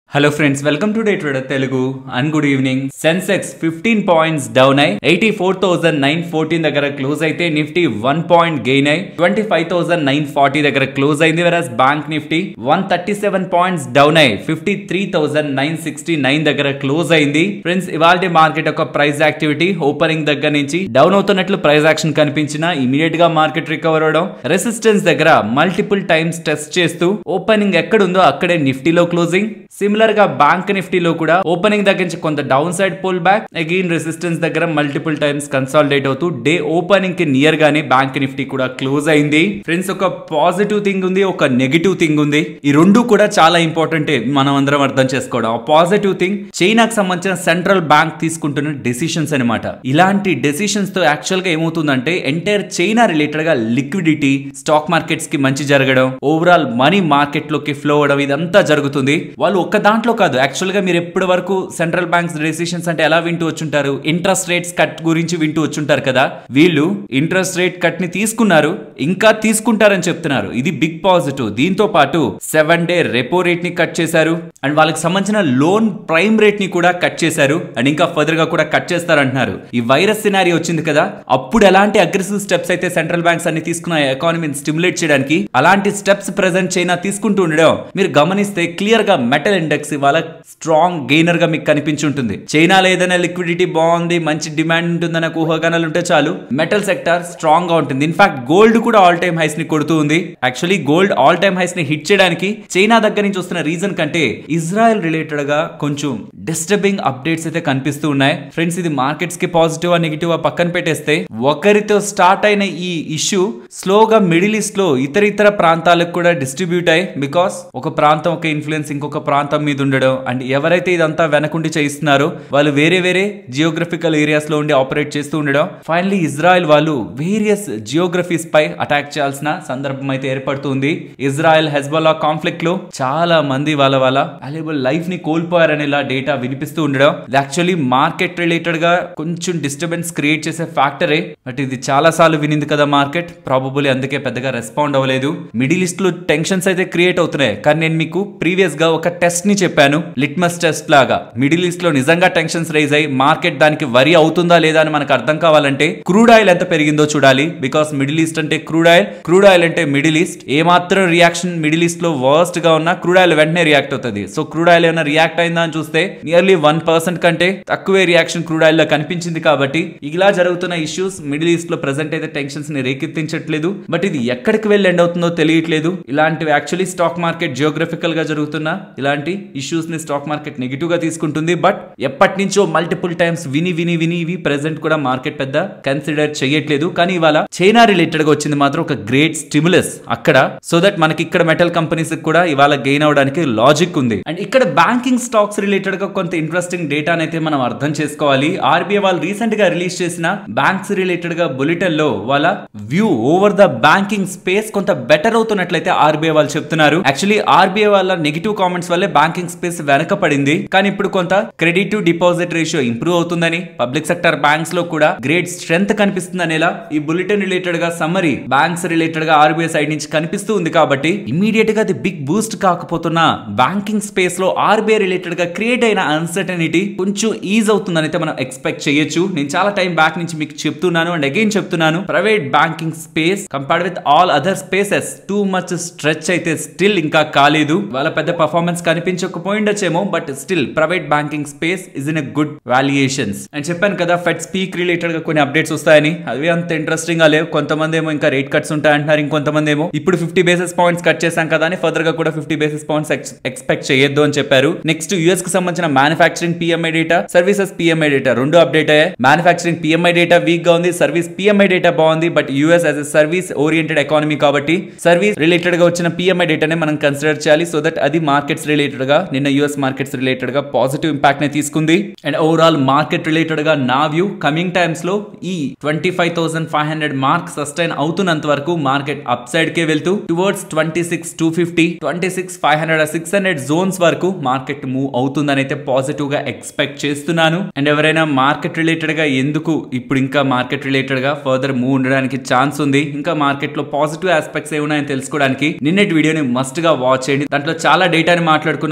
hello friends welcome to day trader Telugu and good evening Sensex fifteen points down అయి eighty four thousand nine fourteen దగ్గర close అయితే Nifty one point gain అయి twenty five thousand nine forty దగ్గర close అయింది వెరస్ bank Nifty one thirty seven points down అయి fifty three thousand nine sixty nine దగ్గర close అయింది ఫ్రెండ్స్ ఇవాళ మార్కెట్ యొక్క ప్రైస్ యాక్టివిటీ ఓపెనింగ్ దగ్గర నుంచి డౌన్ అవుతున్నట్లు ప్రైస్ యాక్షన్ కనిపించిన ఇమీడియట్ గా మార్కెట్ రికవర్ అవడం రెసిస్టెన్స్ దగ్గర మల్టిపుల్ టైమ్స్ టెస్ట్ చేస్తూ ఓపెనింగ్ ఎక్కడుందో అక్కడే నిఫ్టీలో క్లోజింగ్ సిమిలర్ గా బ్యాంక్ నిఫ్టీలో కూడా ఓపెనింగ్ దగ్గర నుంచి కొంత down side pull back again resistance దగ్గర మల్టిపుల్ టైమ్స్ కన్సాలిడేట్ అవుతూ డే ఓపెనింగ్ కి నియర్ గానే బ్యాంక్ నిఫ్టీ కూడా క్లోజ్ అయింది ఫ్రెండ్స్ ఒక పాజిటివ్ థింగ్ ఉంది ఒక నెగిటివ్ థింగ్ ఉంది ఈ రెండు కూడా చాలా ఇంపార్టెంట్ మనం అందరం అర్థం చేసుకోవడం ఆ పాజిటివ్ థింగ్ చైనాకు సంబంధించిన సెంట్రల్ బ్యాంక్ తీసుకుంటున్న డెసిషన్స్ అనమాట ఇలాంటి డెసిషన్స్ తో యాక్చువల్ గా ఏమవుతుందంటే ఎంటైర్ చైనా రిలేటెడ్ గా లిక్విడిటీ స్టాక్ మార్కెట్స్ కి మంచి జరగడం ఓవరాల్ మనీ మార్కెట్ లోకి ఫ్లో అవడం ఇదంతా జరుగుతుంది వాళ్ళు ఒక్క దాంట్లో కాదు యాక్చువల్ గా మీరు ఎప్పటి వరకు సెంట్రల్ బ్యాంక్స్ డెసిషన్స్ అంటే ఎలా వింటూ వచ్చుంటారు ఇంట్రెస్ట్ రేట్స్ కట్ గురించి వింటూ వచ్చుంటారు కదా వీళ్ళు ఇంట్రెస్ట్ రేట్ కట్ ని తీసుకున్నారు ఇంకా తీసుకుంటారని చెప్తున్నారు ఇది బిగ్ పాజిటివ్ దీంతో పాటు సెవెన్ డే రెపో రేట్ ని కట్ చేశారు అండ్ వాళ్ళకి సంబంధించిన లోన్ ప్రైమ్ రేట్ ని కూడా కట్ చేశారు అండ్ ఇంకా ఫర్దర్ గా కూడా కట్ చేస్తారంటున్నారు ఈ వైరస్ సినారీ వచ్చింది కదా అప్పుడు ఎలాంటి అగ్రెసివ్ స్టెప్స్ అయితే సెంట్రల్ బ్యాంక్స్ అన్ని తీసుకున్న ఎకానమీని స్టిమ్యులేట్ చేయడానికి అలాంటి స్టెప్స్ ప్రెజెంట్ చైనా తీసుకుంటూ ఉండడం మీరు గమనిస్తే క్లియర్ గా మెటల్ ఇండెక్స్ ఇవాళ స్ట్రాంగ్ గెయినర్ గా మీకు కనిపించి ఉంటుంది చైనాలో ఏదైనా లిక్విడిటీ బాగుంది మంచి డిమాండ్ ఉంటుందన్న ఊహాగానాలు ఉంటే చాలు మెటల్ సెక్టర్ స్ట్రాంగ్ గా ఉంటుంది ఇన్ఫాక్ట్ గోల్డ్ కూడా ఆల్ టైమ్ హైస్ ని కొడుతూ ఉంది actually gold all time highs ని హిట్ చేయడానికి చైనా దగ్గర నుంచి వస్తున్న రీజన్ కంటే ఇజ్రాయెల్ రిలేటెడ్ గా కొంచెం డిస్టర్బింగ్ అప్డేట్స్ అయితే కనిపిస్తూ ఉన్నాయి ఫ్రెండ్స్ ఇది మార్కెట్స్ కి పాజిటివ్ నెగిటివ్ పక్కన పెట్టేస్తే ఒకరితో స్టార్ట్ అయిన ఈ ఇష్యూ స్లోగా మిడిల్ ఈస్ట్ లో ఇతర ఇతర ప్రాంతాలకు కూడా డిస్ట్రిబ్యూట్ అయ్యి బికాస్ ఒక ప్రాంతం ఒక ఇన్ఫ్లుయెన్స్ ఇంకొక ప్రాంతం మీద ఉండడం అండ్ ఎవరైతే ఇదంతా వెనకుండి చేయిస్తున్నారో వాళ్ళు వేరే వేరే జియోగ్రఫికల్ ఏరియాస్ లో ఉండి ఆపరేట్ చేస్తూ ఉండడం ఫైనలీ ఇజ్రాయెల్ వాళ్ళు వేరియస్ జియోగ్రఫీస్ పై అటాక్ చేయాల్సిన సందర్భం అయితే ఏర్పడుతుంది ఇజ్రాయెల్ హెజ్బల్లా కాన్ఫ్లిక్ట్ లో చాలా మంది వాళ్ళ వాళ్ళ వాల్యుబుల్ లైఫ్ ని కోల్పోయారనేలా డేటా వినిపిస్తూ ఉండడం యాక్చువల్లీ మార్కెట్ రిలేటెడ్ గా కొంచెం డిస్టర్బెన్స్ క్రియేట్ చేసే ఫ్యాక్టరే బట్ ఇది చాలా సార్లు వినింది కదా మార్కెట్ ప్రాబబుల్లీ అందుకే పెద్దగా రెస్పాండ్ అవ్వలేదు మిడిల్ ఈస్ట్ లో టెన్షన్స్ అయితే క్రియేట్ అవుతున్నాయి కానీ నేను మీకు ప్రీవియస్ గా ఒక టెస్ట్ ని చెప్పాను లిట్మస్ టెస్ట్ లాగా మిడిల్ ఈస్ట్ లో నిజంగా టెన్షన్స్ రైజ్ అయ్యి మార్కెట్ దానికి వరి అవుతుందా లేదా అని మనకు అర్థం కావాలంటే క్రూడ్ ఆయిల్ ఎంత పెరిగిందో చూడాలి బికాస్ మిడిల్ ఈస్ట్ అంటే క్రూడ్ ఆయిల్ క్రూడ్ ఆయిల్ అంటే మిడిల్ ఈస్ట్ ఏ మాత్రం రియాక్షన్ మిడిల్ ఈస్ట్ లో వర్స్ట్ గా ఉన్నా క్రూడ్ ఆయిల్ వెంటనే రియాక్ట్ అవుతుంది సో క్రూడ్ ఆయిల్ ఏమైనా రియాక్ట్ అయిందా అని చూస్తే నియర్లీ వన్ పర్సెంట్ కంటే తక్కువే రియాక్షన్ క్రూడ్ ఆయిల్ లో కనిపించింది కాబట్టి ఇలా జరుగుతున్న ఇష్యూస్ మిడిల్ ఈస్ట్ లో ప్రెసెంట్ అయితే టెన్షన్స్ ని రేకెత్తించట్లేదు బట్ ఇది ఎక్కడికి వెళ్ళి ఎండ్ అవుతుందో తెలియట్లేదు ఇలాంటివి యాక్చువల్లీ స్టాక్ మార్కెట్ జియోగ్రఫికల్ గా జరుగుతున్న ఇలాంటి ఇష్యూస్ ని స్టాక్ మార్కెట్ నెగిటివ్ గా తీసుకుంటుంది బట్ ఎప్పటి నుంచో మల్టిపుల్ టైమ్స్ విని విని విని ఇవి ప్రెసెంట్ కూడా మార్కెట్ పెద్ద కన్సిడర్ చేయట్లేదు కానీ ఇవాళ చైనా రిలేటెడ్ గా వచ్చింది మాత్రం ఒక గ్రేట్ స్టిములస్ అక్కడ సో దట్ మనకి ఇక్కడ మెటల్ కంపెనీస్ కూడా ఇవాళ గెయిన్ అవడానికి లాజిక్ ఉంది అండ్ ఇక్కడ బ్యాంకింగ్ స్టాక్స్ రిలేటెడ్ గా కొంత ఇంట్రెస్టింగ్ డేటా అయితే మనం అర్థం చేసుకోవాలి ఆర్బీఐ వాళ్ళు రీసెంట్ గా రిలీజ్ చేసిన బ్యాంక్స్ రిలేటెడ్ గా బులెటిన్ లో వాళ్ళ view over the banking space కొంత బెటర్ అవుతున్నట్లయితే ఆర్బీఐ వాళ్ళు చెప్తున్నారు యాక్చువల్లీ ఆర్బీఐ వాళ్ళ నెగిటివ్ కామెంట్స్ వల్లే బ్యాంకింగ్ స్పేస్ వెనకపడింది కానీ ఇప్పుడు కొంత credit to deposit ratio improve అవుతుందని పబ్లిక్ సెక్టర్ బ్యాంక్స్ లో కూడా గ్రేట్ స్ట్రెంత్ కనిపిస్తుంది అనేలా ఈ బులెటిన్ రిలేటెడ్ గా సమ్మరీ బ్యాంక్స్ రిలేటెడ్ గా ఆర్బీఐ సైడ్ నుంచి కనిపిస్తూ ఉంది కాబట్టి ఇమీడియట్ గా అది బిగ్ బూస్ట్ కాకపోతున్నా బ్యాంకింగ్ స్పేస్ లో ఆర్బీఐ రిలేటెడ్ గా క్రియేట్ అయిన అన్సర్టనిటీ కొంచెం ఈజ్ అవుతుందని అయితే మనం ఎక్స్పెక్ట్ చేయొచ్చు నేను చాలా టైం బ్యాక్ నుంచి మీకు చెప్తున్నాను అండ్ అగైన్ చెప్తున్నాను private banking space compared with all other spaces too much stretch అయితే స్టిల్ ఇంకా కాలేదు వాళ్ళ పెద్ద పర్ఫార్మెన్స్ కనిపించకపోయిండొచ్చేమో but still private banking space is in a good valuations and చెప్పాను కదా ఫెడ్ స్పీక్ రిలేటెడ్ గా కొన్ని అప్డేట్స్ వస్తాయని అవి అంత ఇంట్రెస్టింగ్ గా లేవు కొంతమంది ఏమో ఇంకా రేట్ కట్స్ ఉంటాయంటున్నారు ఇంకొంతమంది ఏమో ఇప్పుడు ఫిఫ్టీ బేసిస్ పాయింట్స్ కట్ చేశాం కదా అని ఫర్దర్ గా కూడా ఫిఫ్టీ బేసిస్ పాయింట్స్ ఎక్స్పెక్ట్ చేయొద్దు అని చెప్పారు నెక్స్ట్ యూఎస్ కి సంబంధించిన manufacturing PMI data services PMI data రెండు అప్డేట్ అయ్యాయి మ్యానుఫాక్చరింగ్ పిఎంఐ డేటా వీక్ గా ఉంది సర్వీస్ పిఎంఐ డేటా బాగుంది but US as a service oriented economy కాబట్టి సర్వీస్ రిలేటెడ్ గా వచ్చిన పిఎంఐ డేటానే మనం కన్సిడర్ చేయాలి సో దట్ అది మార్కెట్స్ రిలేటెడ్ గా నిన్న యూఎస్ మార్కెట్స్ రిలేటెడ్ గా పాజిటివ్ ఇంపాక్ట్ ని తీసుకుంది అండ్ ఓవరాల్ మార్కెట్ రిలేటెడ్ గా నా వ్యూ కమింగ్ టైమ్స్ లో ఈ twenty five thousand five hundred mark sustain అవుతున్నంత వరకు మార్కెట్ అప్ సైడ్ కే వెళ్తూ towards twenty six two fifty twenty six five hundred six hundred zones వరకు మార్కెట్ మూవ్ అవుతుందని అయితే పాజిటివ్ గా ఎక్స్పెక్ట్ చేస్తున్నాను అండ్ ఎవరైనా మార్కెట్ రిలేటెడ్ గా ఎందుకు ఇప్పుడు ఇంకా మార్కెట్ రిలేటెడ్ గా ఫర్దర్ మూవ్ ఉండడానికి ఛాన్స్ ఉంది ఇంకా మార్కెట్ లో పాజిటివ్ ఆస్పెక్ట్స్ ఏమున్నాయని తెలుసుకోవడానికి నిన్నటి వీడియోని మస్ట్ గా వాచ్ చేయండి దాంట్లో చాలా డేటాని మాట్లాడుకున్నాం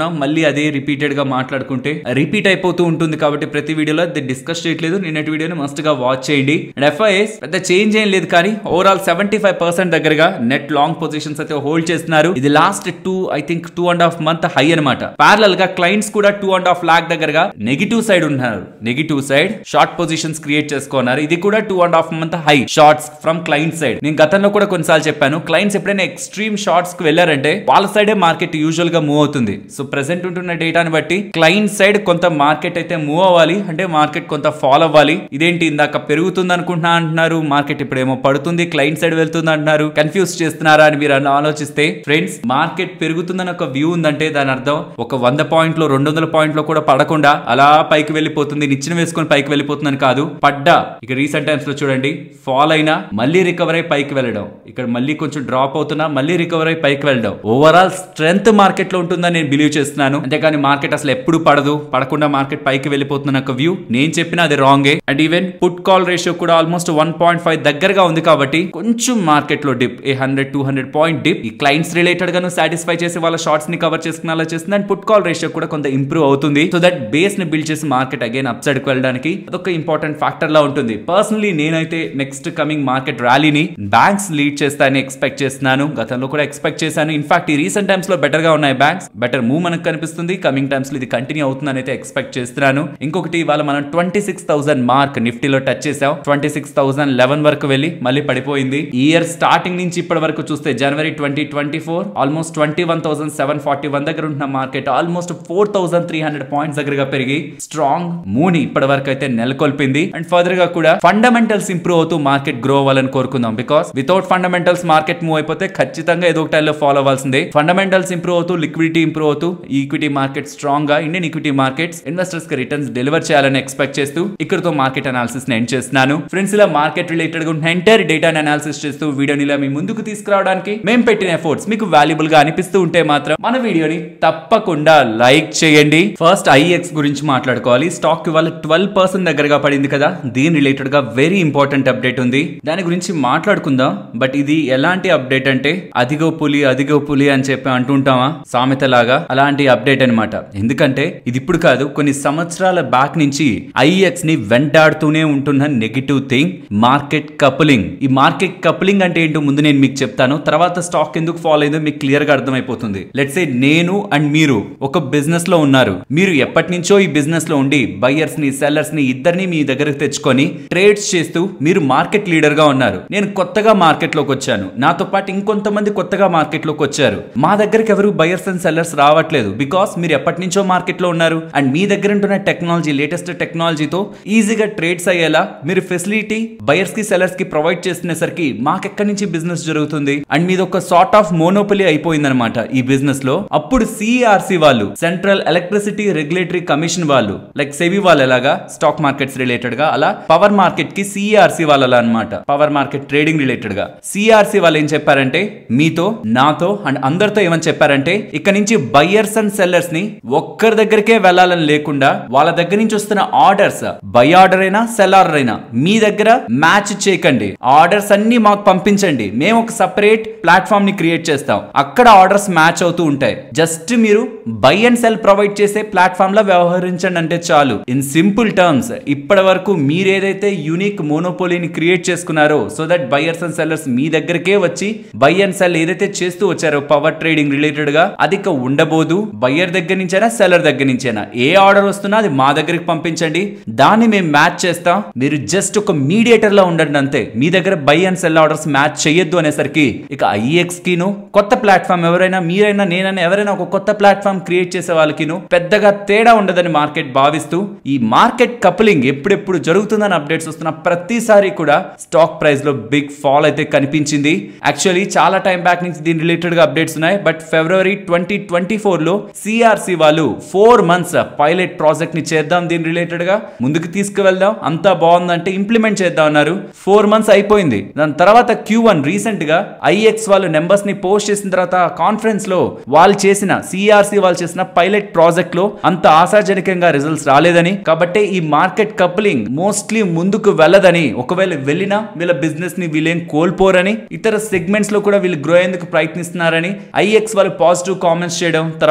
చెప్తున్నాం మళ్ళీ అదే రిపీటెడ్ గా మాట్లాడుకుంటే రిపీట్ అయిపోతూ ఉంటుంది కాబట్టి ప్రతి వీడియోలో అది డిస్కస్ చేయట్లేదు నిన్నటి వీడియోని మస్ట్ గా వాచ్ చేయండి అండ్ ఎఫ్ఐఎస్ పెద్ద చేంజ్ ఏం లేదు కానీ ఓవరాల్ సెవెంటీ ఫైవ్ పర్సెంట్ దగ్గరగా నెట్ లాంగ్ పొజిషన్స్ అయితే హోల్డ్ చేస్తున్నారు ఇది last two I think two and half month high అనమాట ప్యారల్ గా క్లయింట్స్ కూడా టూ అండ్ హాఫ్ లాక్ దగ్గరగా నెగిటివ్ సైడ్ ఉన్నారు negative side short positions create చేసుకున్నారు ఇది కూడా two and half month high shorts from client side నేను గతంలో కూడా కొన్నిసార్లు చెప్పాను క్లయింట్స్ ఎప్పుడైనా ఎక్స్ట్రీమ్ షార్ట్స్ కి వెళ్ళారంటే వాళ్ళ సైడే మార్కెట్ యూజువల్ గా మూవ్ అవుతుంది సో ప్రెసెంట్ ఉంటున్న డేటాని బట్టి క్లయింట్ సైడ్ కొంత మార్కెట్ అయితే మూవ్ అవ్వాలి అంటే మార్కెట్ కొంత ఫాలో అవ్వాలి ఇదేంటి ఇందాక పెరుగుతుంది అనుకుంటున్నా అంటున్నారు మార్కెట్ ఇప్పుడేమో పడుతుంది క్లయింట్ సైడ్ వెళ్తుంది అంటున్నారు కన్ఫ్యూజ్ చేస్తున్నారా అని మీరు అలా ఆలోచిస్తే ఫ్రెండ్స్ మార్కెట్ పెరుగుతుందని ఒక వ్యూ ఉందంటే దాని అర్థం ఒక వంద పాయింట్లు రెండు వందల పాయింట్లు కూడా పడకుండా అలా పైకి వెళ్ళిపోతుంది నిచ్చెన వేసుకొని పైకి వెళ్ళిపోతుందని కాదు పడ్డా ఇక రీసెంట్ టైమ్స్ లో చూడండి ఫాల్ అయినా మళ్ళీ రికవర్ అయి పైకి వెళ్ళడం ఇక్కడ మళ్ళీ కొంచెం డ్రాప్ అవుతున్నా మళ్ళీ రికవర్ అయి పైకి వెళ్ళడం ఓవరాల్ స్ట్రెంత్ మార్కెట్ లో ఉంటుందని నేను బిలీవ్ చేస్తున్నాను అంతేకాని మార్కెట్ అసలు ఎప్పుడు పడదు పడకుండా మార్కెట్ పైకి వెళ్ళిపోతున్న ఒక వ్యూ నేను చెప్పిన అది రాంగే and even put call ratio కూడా ఆల్మోస్ట్ వన్ పాయింట్ ఫైవ్ దగ్గరగా ఉంది కాబట్టి కొంచెం మార్కెట్ లో dip a hundred two hundred point dip ఈ క్లయింట్స్ రిలేటెడ్ గాను సాటిస్ఫై చేసి వాళ్ళ షార్ట్స్ ని కవర్ చేసుకుని అలా చేస్తుంది అండ్ పుట్ కాల్ రేషియో కూడా కొంత ఇంప్రూవ్ అవుతుంది సో దట్ బేస్ ని బిల్డ్ చేసి మార్కెట్ అగైన్ అప్ సైడ్ కి వెళ్ళడానికి అదొక ఇంపార్టెంట్ ఫ్యాక్టర్ లా ఉంటుంది పర్సనలీ నేనైతే నెక్స్ట్ కమింగ్ మార్కెట్ ర్యాలీని బ్యాంక్స్ లీడ్ చేస్తాయని ఎక్స్పెక్ట్ చేస్తున్నాను గతంలో కూడా ఎక్స్పెక్ట్ చేశాను ఇన్ఫాక్ట్ ఈ రీసెంట్ టైమ్స్ లో బెటర్ గా ఉన్నాయి బ్యాంక్స్ బెటర్ మూవ్ మనకు కనిపిస్తుంది కమింగ్ టైమ్స్ లో ఇది కంటిన్యూ అవుతుందని అయితే ఎక్స్పెక్ట్ చేస్తున్నాను ఇంకొకటి ఇవాళ మనం ట్వంటీ సిక్స్ థౌసండ్ మార్క్ నిఫ్టీలో టచ్ చేసాం ట్వంటీ సిక్స్ థౌసండ్ లెవెన్ వరకు వెళ్ళి మళ్ళీ పడిపోయింది ఈ ఇయర్ స్టార్టింగ్ నుంచి ఇప్పటి వరకు చూస్తే జనవరి twenty twenty four almost twenty one thousand seven forty one దగ్గర ఉంటున్న market almost four thousand three hundred points దగ్గరగా పెరిగి స్ట్రాంగ్ మూని ఇప్పటి వరకు అయితే నెలకొల్పింది అండ్ ఫర్దర్ గా కూడా ఫండమెంటల్స్ ఇంప్రూవ్ అవుతూ మార్కెట్ గ్రో అవ్వాలని కోరుకుందాం because without fundamentals market move అయిపోతే ఖచ్చితంగా ఏదో ఒక టైంలో ఫాలో అవ్వాల్సిందే ఫండమెంటల్స్ ఇంప్రూవ్ అవుతూ లిక్విడిటీ ఇంప్రూవ్ అవుతూ ఈక్విటీ మార్కెట్ స్ట్రాంగ్ గా ఇండియన్ ఈక్విటీ మార్కెట్స్ ఇన్వెస్టర్స్ కి రిటర్న్స్ డెలివర్ చేయాలని ఎక్స్పెక్ట్ చేస్తూ ఇక్కడతో మార్కెట్ అనాలిసిస్ ఎండ్ చేస్తున్నాను ఫ్రెండ్స్ ఇలా మార్కెట్ రిలేటెడ్ గా ఉన్న ఎంటైర్ డేటాని అనాలిసిస్ చేస్తూ వీడియోని ఇలా మీ ముందుకు తీసుకురావడానికి మేము పెట్టిన ఎఫర్ట్స్ మీకు వాల్యుబుల్ గా అనిపిస్తూ ఉంటే మాత్రం మన వీడియోని తప్పకుండా లైక్ చేయండి ఫస్ట్ ఐఎక్స్ గురించి మాట్లాడుకోవాలి స్టాక్ ఇవాళ ట్వెల్వ్ పర్సెంట్ దగ్గరగా పడింది కదా దీని రిలేటెడ్ గా వెరీ ఇంపార్టెంట్ అప్డేట్ ఉంది దాని గురించి మాట్లాడుకుందాం బట్ ఇది ఎలాంటి అప్డేట్ అంటే అదిగో పులి అదిగో పులి అని చెప్పి అంటుంటామా సామెత లాగా అలాంటి అప్డేట్ అనమాట ఎందుకంటే ఇది ఇప్పుడు కాదు కొన్ని సంవత్సరాల బ్యాక్ నుంచి ఐఎక్స్ ని వెంటాడుతూనే ఉంటున్న నెగిటివ్ థింగ్ మార్కెట్ కపులింగ్ ఈ మార్కెట్ కపులింగ్ అంటే ఏంటో ముందు నేను మీకు చెప్తాను తర్వాత స్టాక్ ఎందుకు ఫాలో అయిందో మీకు క్లియర్ గా అర్థమైపోతుంది లెట్స్ సే నేను అండ్ మీరు ఒక బిజినెస్ లో ఉన్నారు మీరు ఎప్పటి నుంచో ఈ బిజినెస్ లో ఉండి బయ్యర్స్ ని సెల్లర్స్ ని ఇద్దరిని మీ దగ్గరకు తెచ్చుకొని ట్రేడ్స్ చేస్తూ మీరు మార్కెట్ లీడర్ గా ఉన్నారు నేను కొత్తగా మార్కెట్ లోకి వచ్చాను నాతో పాటు ఇంకొంతమంది కొత్తగా మార్కెట్ లోకి వచ్చారు మా దగ్గరికి ఎవరు బయర్స్ అండ్ సెల్లర్స్ రావట్లేదు బికాస్ మీరు ఎప్పటి నుంచో మార్కెట్ లో ఉన్నారు అండ్ మీ దగ్గర ఉంటున్న టెక్నాలజీ లేటెస్ట్ టెక్నాలజీతో ఈజీగా ట్రేడ్స్ అయ్యేలా మీరు ఫెసిలిటీ బయర్స్ కి సెల్లర్స్ కి ప్రొవైడ్ చేస్తునేసరికి మాకెక్కడి నుంచి బిజినెస్ జరుగుతుంది అండ్ మీది ఒక సార్ట్ ఆఫ్ మోనోపలి అయిపోయిందనమాట ఈ బిజినెస్ లో అప్పుడు సిఆర్సి వాళ్ళు సెంట్రల్ ఎలక్ట్రిసిటీ రెగ్యులేటరీ కమిషన్ వాళ్ళు లైక్ సెబీ వాళ్ళు ఎలాగా స్టాక్ మార్కెట్స్ రిలేటెడ్ గా అలా పవర్ మార్కెట్ కి సిఆర్సి వాళ్ళ అనమాట పవర్ మార్కెట్ ట్రేడింగ్ రిలేటెడ్ గా సిఆర్సి వాళ్ళు ఏం చెప్పారంటే మీతో నాతో అండ్ అందరితో ఏమని చెప్పారంటే ఇక్కడ నుంచి బయ్యర్స్ అండ్ సెల్లర్స్ ని ఒక్కరి దగ్గరికే వెళ్ళాలని లేకుండా వాళ్ళ దగ్గర నుంచి వస్తున్న ఆర్డర్స్ బై ఆర్డర్ అయినా సెల్ ఆర్డర్ అయినా మీ దగ్గర మ్యాచ్ చేయకండి ఆర్డర్స్ అన్ని మాకు పంపించండి మేము ఒక సపరేట్ ప్లాట్ఫామ్ ని క్రియేట్ చేస్తాం అక్కడ ఆర్డర్స్ మ్యాచ్ అవుతూ ఉంటాయి జస్ట్ మీరు బై అండ్ సెల్ ప్రొవైడ్ చేసే ప్లాట్ఫామ్ లో వ్యవహరించండి అంటే చాలు ఇన్ సింపుల్ టర్మ్స్ ఇప్పటి వరకు మీరు ఏదైతే యూనిక్ మోనోపోలీని క్రియేట్ చేసుకున్నారో so that buyers and sellers మీ దగ్గరకే వచ్చి బై అండ్ సెల్ ఏదైతే చేస్తూ వచ్చారో పవర్ ట్రేడింగ్ రిలేటెడ్ గా అది ఇక ఉండబోదు బయ్యర్ దగ్గర నుంచైనా సెల్లర్ దగ్గర నుంచైనా ఏ ఆర్డర్ వస్తున్నా అది మా దగ్గరికి పంపించండి దాన్ని మేము మ్యాచ్ చేస్తాం మీరు జస్ట్ ఒక మీడియేటర్ లా ఉండండి అంతే మీ దగ్గర buy and sell orders match చేయొద్దు అనేసరికి ఇక ఐఎక్స్ కిను కొత్త ప్లాట్ఫామ్ ఎవరైనా మీరైనా నేనైనా ఎవరైనా ఒక కొత్త ప్లాట్ఫామ్ క్రియేట్ చేసే వాళ్ళకిను పెద్దగా తేడా ఉండదని మార్కెట్ భావిస్తూ ఈ మార్కెట్ కపులింగ్ ఎప్పుడెప్పుడు జరుగుతుందని అప్డేట్స్ వస్తున్న ప్రతిసారి కూడా స్టాక్ ప్రైస్ లో బిగ్ ఫాల్ అయితే కనిపించింది యాక్చువల్లీ చాలా టైం బ్యాక్ నుంచి దీని రిలేటెడ్ గా అప్డేట్స్ ఉన్నాయి బట్ ఫిబ్రవరి ట్వంటీ ట్వంటీ ఫోర్ లో సిఆర్సి వాళ్ళు ఫోర్ మంత్స్ పైలట్ ప్రాజెక్ట్ ని చేద్దాం దీని రిలేటెడ్ గా ముందుకు తీసుకువెళ్దాం అంతా బాగుందంటే ఇంప్లిమెంట్ చేద్దాం అన్నారు ఫోర్ మంత్స్ అయిపోయింది దాని తర్వాత క్యూ వన్ రీసెంట్ గా ఐఎక్స్ వాళ్ళు నెంబర్స్ ని పోస్ట్ చేసిన తర్వాత కాన్ఫరెన్స్ లో వాళ్ళు చేసిన సిఆర్సి వాళ్ళు చేసిన పైలట్ ప్రాజెక్ట్ లో అంత ఆశాజనకంగా రిజల్ట్స్ రాలేదని కాబట్టి ఈ మార్కెట్ కప్లింగ్ మోస్ట్లీ ముందుకు వెళ్ళదని ఒకవేళ వెళ్ళినా వీళ్ళ బిజినెస్ ని వీళ్ళేం కోల్పోరని ఇతర సెగ్మెంట్స్ లో కూడా వీళ్ళు గ్రో అయ్యేందుకు ప్రయత్నిస్తున్నారని ఐఎక్స్ వాళ్ళు పాజిటివ్ కామెంట్స్ చేయడం తర్వాత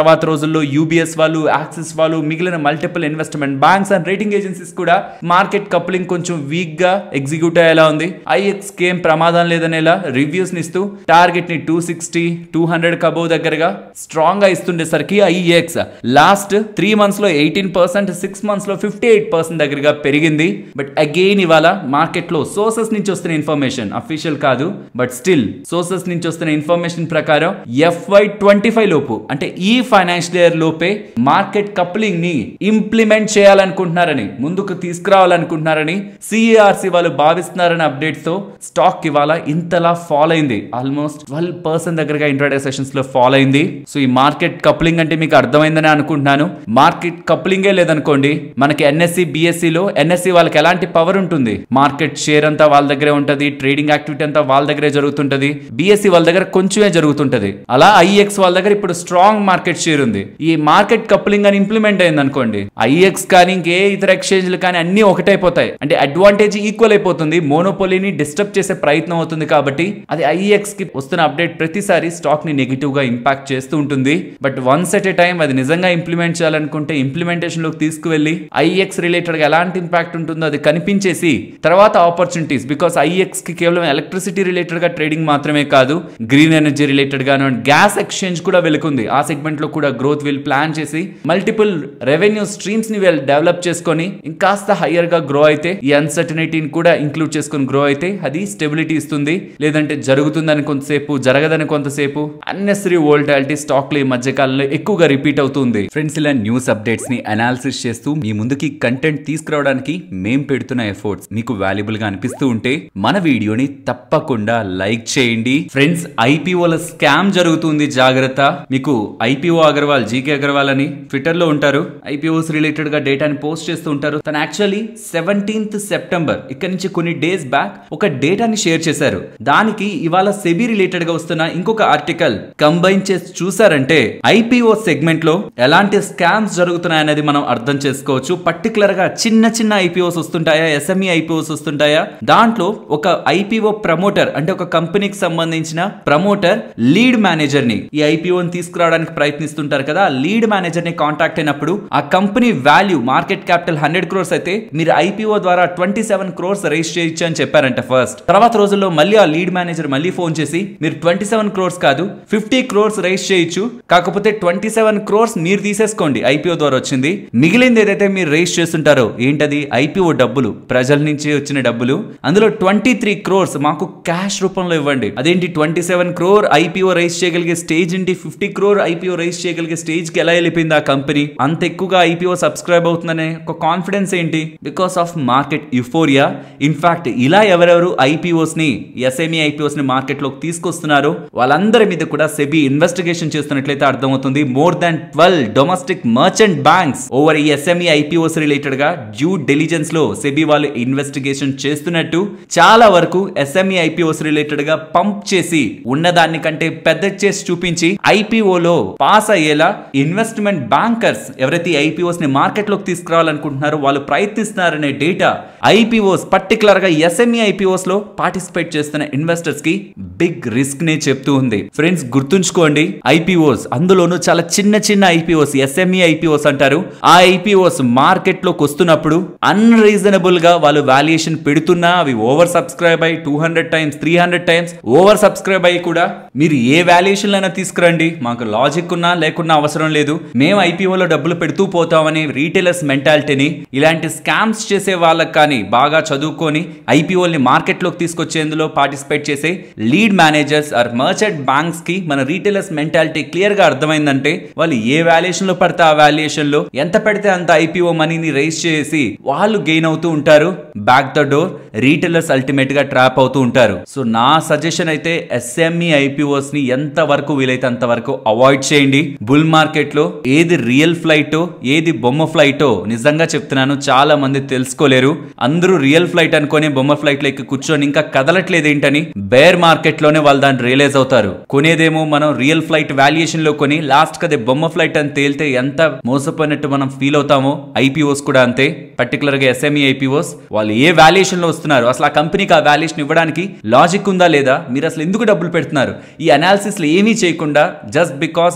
తర్వాత రోజుల్లో యూబీఎస్ వాళ్ళు యాక్సిస్ వాళ్ళు మిగిలిన multiple investment banks and rating agencies కూడా మార్కెట్ కప్లింగ్ కొంచెం వీక్ గా ఎగ్జిక్యూట్ అయ్యేలా ఉంది ఐఎక్స్ కి ఏం ప్రమాదం లేదనేలా రివ్యూస్ ని ఇస్తూ టార్గెట్ ని టూ సిక్స్టీ టూ హండ్రెడ్ కబో దగ్గరగా స్ట్రాంగ్ గా ఇస్తుండేసరికి ఐఎక్స్ లాస్ట్ త్రీ మంత్స్ లో ఎయిటీన్ పర్సెంట్ సిక్స్ మంత్స్ లో ఫిఫ్టీ ఎయిట్ పర్సెంట్ దగ్గరగా పెరిగింది బట్ అగైన్ ఇవాళ మార్కెట్ లో సోర్సెస్ నుంచి వస్తున్న ఇన్ఫర్మేషన్ అఫీషియల్ కాదు బట్ స్టిల్ సోర్సెస్ నుంచి వస్తున్న ఇన్ఫర్మేషన్ ప్రకారం ఎఫ్వై ట్వంటీ ఫైవ్ లోపు అంటే ఈ ఫైనాన్షియల్ ఇయర్ లోపే మార్కెట్ కప్లింగ్ ని ఇంప్లిమెంట్ చేయాలనుకుంటున్నారని ముందుకు తీసుకురావాలనుకుంటున్నారని సిఆర్సి వాళ్ళు భావిస్తున్నారని అప్డేట్స్ తో స్టాక్ ఇవాళ ఇంతలా ఫాల్ అయింది ఆల్మోస్ట్ ట్వెల్వ్ పర్సెంట్ దగ్గరగా ఇంట్రాడే సెషన్స్ లో ఫాల్ అయింది సో ఈ మార్కెట్ కప్లింగ్ అంటే మీకు అర్థమైందని అనుకుంటున్నాను మార్కెట్ కప్లింగే లేదనుకోండి మనకి ఎన్ఎస్సి బిఎస్సి లో ఎన్ఎస్సి వాళ్ళకి ఎలాంటి పవర్ ఉంటుంది మార్కెట్ షేర్ అంతా వాళ్ళ దగ్గరే ఉంటది ట్రేడింగ్ యాక్టివిటీ అంతా వాళ్ళ దగ్గరే జరుగుతుంటది బిఎస్సి వాళ్ళ దగ్గర కొంచెమే జరుగుతుంటది అలా ఐఎక్స్ వాళ్ళ దగ్గర ఇప్పుడు స్ట్రాంగ్ మార్కెట్ షేర్ ఉంది ఈ మార్కెట్ కప్లింగ్ అని ఇంప్లిమెంట్ అయింది అనుకోండి ఐఎక్స్ కానీ ఇంకే ఇతర ఎక్స్చేంజ్లు కానీ అన్ని ఒకటైపోతాయి అంటే అడ్వాంటేజ్ ఈక్వల్ అయిపోతుంది మోనోపోలీని డిస్టర్బ్ చేసే ప్రయత్నం అవుతుంది కాబట్టి అది ఐఎక్స్ కి వస్తున్న అప్డేట్ ప్రతిసారి స్టాక్ ని నెగిటివ్ గా ఇంపాక్ట్ చేస్తూ ఉంటుంది but once at a time అది నిజంగా ఇంప్లిమెంట్ చేయాలనుకుంటే ఇంప్లిమెంటేషన్ లోకి తీసుకువెళ్ళి ఐఎక్స్ రిలేటెడ్ గా ఎలాంటి ఇంపాక్ట్ ఉంటుందో అది కనిపించేసి తర్వాత ఆపర్చునిటీస్ బికాస్ ఐఎక్స్ కి కేవలం ఎలక్ట్రిసిటీ రిలేటెడ్ గా ట్రేడింగ్ మాత్రమే కాదు గ్రీన్ ఎనర్జీ రిలేటెడ్ గా గ్యాస్ ఎక్స్చేంజ్ కూడా వెలుకుంది ఆ సెగ్మెంట్ లో కూడా గ్రోత్ వీల్ ప్లాన్ చేసి మల్టిపుల్ రెవెన్యూ స్ట్రీమ్స్ ని వీళ్ళు డెవలప్ చేసుకొని ఇంకాస్త హయ్యర్ గా గ్రో అయితే ఈ అన్సర్టనిటీని కూడా ఇంక్లూడ్ చేసుకొని గ్రో అయితే అది స్టెబిలిటీ ఇస్తుంది లేదంటే జరుగుతుందని కొంతసేపు జరగదని కొంతసేపు అన్నెసరీ వోల్టాలిటీ స్టాక్ లో ఈ మధ్య కాలంలో ఎక్కువగా రిపీట్ అవుతుంది ఫ్రెండ్స్ ఇలా న్యూస్ అప్డేట్స్ ని అనాలిసిస్ చేస్తూ మీ ముందుకి కంటెంట్ తీసుకురావడానికి మేం పెడుతున్న ఎఫర్ట్స్ మీకు వాల్యుబుల్ గా అనిపిస్తూ ఉంటే మన వీడియోని తప్పకుండా లైక్ చేయండి ఫ్రెండ్స్ ఐపీఓల స్కామ్ జరుగుతుంది జాగ్రత్త మీకు ఐపీఓ అగర్వాల్ జీకే అగర్వాల్ అని ట్విట్టర్ లో ఉంటారు ఐపీఓస్ రిలేటెడ్ గా డేటాని పోస్ట్ చేస్తూ ఉంటారు తను యాక్చువల్లీ సెవెంటీన్త్ సెప్టెంబర్ ఇక్కడ నుంచి కొన్ని డేస్ బ్యాక్ ఒక డేటాని షేర్ చేశారు దానికి ఇవాళ సెబీ రిలేటెడ్ గా వస్తున్న ఇంకొక ఆర్టికల్ కంబైన్ చేసి చూసారంటే ఐపీఓ సెగ్మెంట్ లో ఎలాంటి స్కామ్స్ జరుగుతున్నాయనేది మనం అర్థం చేసుకోవచ్చు పర్టికులర్ గా చిన్న చిన్న ఐపీఓస్ వస్తుంటాయా ఎస్ఎంఈ ఐపీఓస్ వస్తుంటాయా దాంట్లో ఒక ఐపీఓ ప్రమోటర్ అంటే ఒక కంపెనీకి సంబంధించిన ప్రమోటర్ లీడ్ మేనేజర్ ని ఈ ఐపీఓని తీసుకురావడానికి ప్రయత్నిస్తుంటారు కదా ఆ లీడ్ మేనేజర్ ని కాంటాక్ట్ అయినప్పుడు ఆ company value market capital hundred crores అయితే మీరు ఐపీఓ ద్వారా ట్వంటీ సెవెన్ క్రోర్స్ రైజ్ చేయొచ్చు అని చెప్పారంట ఫస్ట్ తర్వాత రోజుల్లో మళ్ళీ ఆ లీడ్ మేనేజర్ మళ్ళీ ఫోన్ చేసి మీరు ట్వంటీ సెవెన్ క్రోర్స్ కాదు ఫిఫ్టీ క్రోర్స్ రైజ్ చేయొచ్చు కాకపోతే ట్వంటీ సెవెన్ క్రోర్స్ మీరు తీసేసుకోండి ఐపీఓ ద్వారా వచ్చింది మిగిలింది ఏదైతే మీరు రైజ్ చేస్తుంటారో ఏంటది ఐపీఓ డబ్బులు ప్రజల నుంచి వచ్చిన డబ్బులు అందులో ట్వంటీ త్రీ క్రోర్స్ మాకు క్యాష్ రూపంలో ఇవ్వండి అదేంటి twenty seven crore IPO raise చేయగలిగే స్టేజ్ ఏంటి ఫిఫ్టీ క్రోర్ ఐపీఓ రైజ్ చేయగలిగే స్టేజ్ కి ఎలా వెళ్ళిపోయింది ఆ కంపెనీ అంత ఎక్కువగా ఐపీఓ సబ్స్క్రైబ్ అవుతుందనే ఒక కాన్ఫిడెన్స్ ఏంటి because of market euphoria in fact ఇలా ఎవరెవరు ఐపీఓస్ ని ఎస్ఎంఈ ఐపీఓస్ ని మార్కెట్ లోకి తీసుకొస్తున్నారో వాళ్ళందరి మీద కూడా సెబీ ఇన్వెస్టిగేషన్ చేస్తున్నట్లయితే అర్థమవుతుంది more than twelve domestic merchant banks over ఈ ఎస్ఎంఈ ఐపీఓస్ రిలేటెడ్ గా డ్యూ డెలిజెన్స్ లో సెబీ వాళ్ళు ఇన్వెస్టిగేషన్ చేస్తున్నట్టు చాలా వరకు ఎస్ఎంఈ ఐపీఓస్ రిలేటెడ్ గా పంప్ చేసి ఉన్నదాన్ని కంటే పెద్ద చేసి చూపించి ఐపీఓలో పాస్ అయ్యేలా ఇన్వెస్ట్మెంట్ బ్యాంకర్స్ ఎవరైతే ఐపీఓస్ ని మార్కెట్ లోకి తీసుకురావాలనుకుంటున్నారో వాళ్ళు ప్రయత్నిస్తున్నారనే డేటా ఐపీఓస్ పర్టికులర్ గా ఎస్ఎంఈ ఐపీఓస్ లో పార్టిసిపేట్ చేస్తున్న ఇన్వెస్టర్స్ కి బిగ్ రిస్క్ నే చెప్తూ ఉంది ఫ్రెండ్స్ గుర్తుంచుకోండి ఐపీఓస్ అందులోనూ చాలా చిన్న చిన్న ఐపీఓస్ ఎస్ఎంఈ ఐపీఓస్ అంటారు ఆ ఐపీఓస్ మార్కెట్ లోకి వస్తున్నప్పుడు అన్రీజనబుల్ గా వాళ్ళు వాల్యుయేషన్ పెడుతున్నా అవి ఓవర్ సబ్స్క్రైబ్ అయ్యి two hundred times three hundred times oversubscribe అయ్యి కూడా మీరు ఏ వాల్యుయేషన్ అయినా తీసుకురండి మాకు లాజిక్ ఉన్నా లేకున్నా అవసరం లేదు మేము ఐపీఓలో డబ్బులు పెడుతూ పోతామని రీటైలర్స్ మెంటాలిటీని ఇలాంటి స్కామ్స్ చేసే వాళ్ళకి కానీ బాగా చదువుకొని ఐపీఓల్ని మార్కెట్లోకి తీసుకొచ్చేందులో పార్టిసిపేట్ చేసే lead managers or merchant banks కి మన రీటైలర్స్ మెంటాలిటీ క్లియర్ గా అర్థమైందంటే వాళ్ళు ఏ వాల్యుయేషన్ లో పడితే ఆ వాల్యుయేషన్ లో ఎంత పెడితే అంత ఐపీఓ మనీని రైజ్ చేసి వాళ్ళు గెయిన్ అవుతూ ఉంటారు back the door retailers ultimate గా ట్రాప్ అవుతూ ఉంటారు సో నా సజెషన్ అయితే ఎస్ఎంఈ ఐపీఓస్ ని ఎంత వరకు వీలైతే అంత వరకు అవాయిడ్ చేయండి బుల్ మార్కెట్ లో ఏది రియల్ ఫ్లైటో ఏది బొమ్మ ఫ్లైటో నిజంగా చెప్తున్నాను చాలా మంది తెలుసుకోలేరు అందరూ రియల్ ఫ్లైట్ అనుకొని బొమ్మ ఫ్లైట్ లో ఎక్కి కూర్చొని ఇంకా కదలట్లేదు ఏంటని బేర్ మార్కెట్ లోనే వాళ్ళు దాన్ని రియలైజ్ అవుతారు కొనేదేమో మనం రియల్ ఫ్లైట్ వాల్యుయేషన్ లో కొని లాస్ట్ కదే బొమ్మ ఫ్లైట్ అని తేలితే ఎంత మోసపోయినట్టు మనం ఫీల్ అవుతామో ఐపీఓస్ కూడా అంతే పర్టికులర్ గా ఎస్ఎంఈ ఐపీఓస్ వాళ్ళు ఏ వాల్యుయేషన్ లో వస్తున్నారు అసలు ఆ కంపెనీకి ఆ వాల్యుయేషన్ ఇవ్వడానికి లాజిక్ ఉందా లేదా మీరు అసలు ఎందుకు డబ్బులు పెడుతున్నారు ఈ అనాలిసిస్ లో ఏమీ చేయకుండా just because grey